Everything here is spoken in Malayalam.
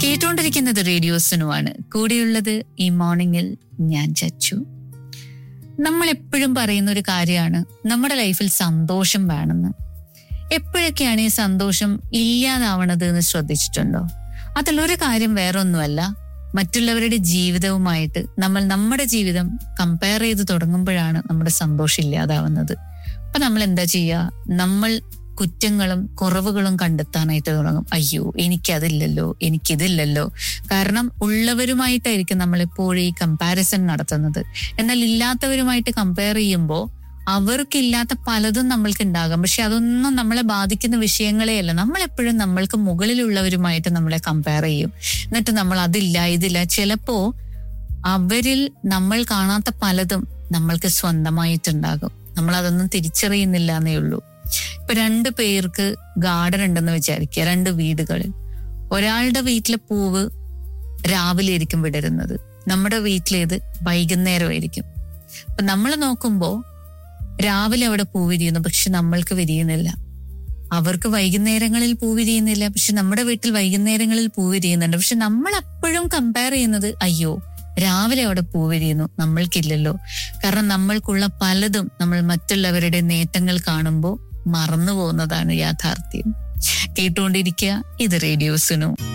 കേട്ടുകൊണ്ടിരിക്കുന്നത് റേഡിയോസിനുമാണ് കൂടെയുള്ളത് ഈ മോർണിംഗിൽ ഞാൻ ചച്ചു നമ്മൾ എപ്പോഴും പറയുന്ന ഒരു കാര്യമാണ് നമ്മുടെ ലൈഫിൽ സന്തോഷം വേണമെന്ന് എപ്പോഴൊക്കെയാണ് ഈ സന്തോഷം ഇല്ലാതാവണത് എന്ന് ശ്രദ്ധിച്ചിട്ടുണ്ടോ അതിലൊരു കാര്യം വേറൊന്നുമല്ല മറ്റുള്ളവരുടെ ജീവിതവുമായിട്ട് നമ്മൾ നമ്മുടെ ജീവിതം കമ്പയർ ചെയ്ത് തുടങ്ങുമ്പോഴാണ് നമ്മുടെ സന്തോഷം ഇല്ലാതാവുന്നത് അപ്പൊ നമ്മൾ എന്താ ചെയ്യുക നമ്മൾ കുറ്റങ്ങളും കുറവുകളും കണ്ടെത്താനായിട്ട് തുടങ്ങും അയ്യോ എനിക്കതില്ലല്ലോ എനിക്കിതില്ലല്ലോ കാരണം ഉള്ളവരുമായിട്ടായിരിക്കും നമ്മൾ എപ്പോഴും ഈ കമ്പാരിസൺ നടത്തുന്നത് എന്നാൽ ഇല്ലാത്തവരുമായിട്ട് കമ്പയർ ചെയ്യുമ്പോൾ അവർക്കില്ലാത്ത പലതും നമ്മൾക്ക് ഉണ്ടാകാം പക്ഷെ അതൊന്നും നമ്മളെ ബാധിക്കുന്ന വിഷയങ്ങളേ അല്ല നമ്മൾ എപ്പോഴും നമ്മൾക്ക് മുകളിലുള്ളവരുമായിട്ട് നമ്മളെ കമ്പയർ ചെയ്യും എന്നിട്ട് നമ്മൾ അതില്ല ഇതില്ല ചിലപ്പോ അവരിൽ നമ്മൾ കാണാത്ത പലതും നമ്മൾക്ക് സ്വന്തമായിട്ടുണ്ടാകും നമ്മൾ അതൊന്നും തിരിച്ചറിയുന്നില്ല എന്നേ ഉള്ളൂ ഇപ്പൊ രണ്ട് പേർക്ക് ഗാർഡൻ ഉണ്ടെന്ന് വിചാരിക്കുക രണ്ട് വീടുകളിൽ ഒരാളുടെ വീട്ടിലെ പൂവ് രാവിലെ ആയിരിക്കും വിടരുന്നത് നമ്മുടെ വീട്ടിലേത് വൈകുന്നേരമായിരിക്കും അപ്പൊ നമ്മൾ നോക്കുമ്പോ രാവിലെ അവിടെ പൂ വിരിയുന്നു പക്ഷെ നമ്മൾക്ക് വിരിയുന്നില്ല അവർക്ക് വൈകുന്നേരങ്ങളിൽ പൂ വിരിയുന്നില്ല പക്ഷെ നമ്മുടെ വീട്ടിൽ വൈകുന്നേരങ്ങളിൽ പൂ വിരിയുന്നുണ്ട് പക്ഷെ നമ്മൾ അപ്പോഴും കമ്പയർ ചെയ്യുന്നത് അയ്യോ രാവിലെ അവിടെ പൂ വിരിയുന്നു നമ്മൾക്കില്ലല്ലോ കാരണം നമ്മൾക്കുള്ള പലതും നമ്മൾ മറ്റുള്ളവരുടെ നേട്ടങ്ങൾ കാണുമ്പോൾ മറന്നു പോകുന്നതാണ് യാഥാർത്ഥ്യം കേട്ടുകൊണ്ടിരിക്കുക ഇത് റേഡിയോസിനു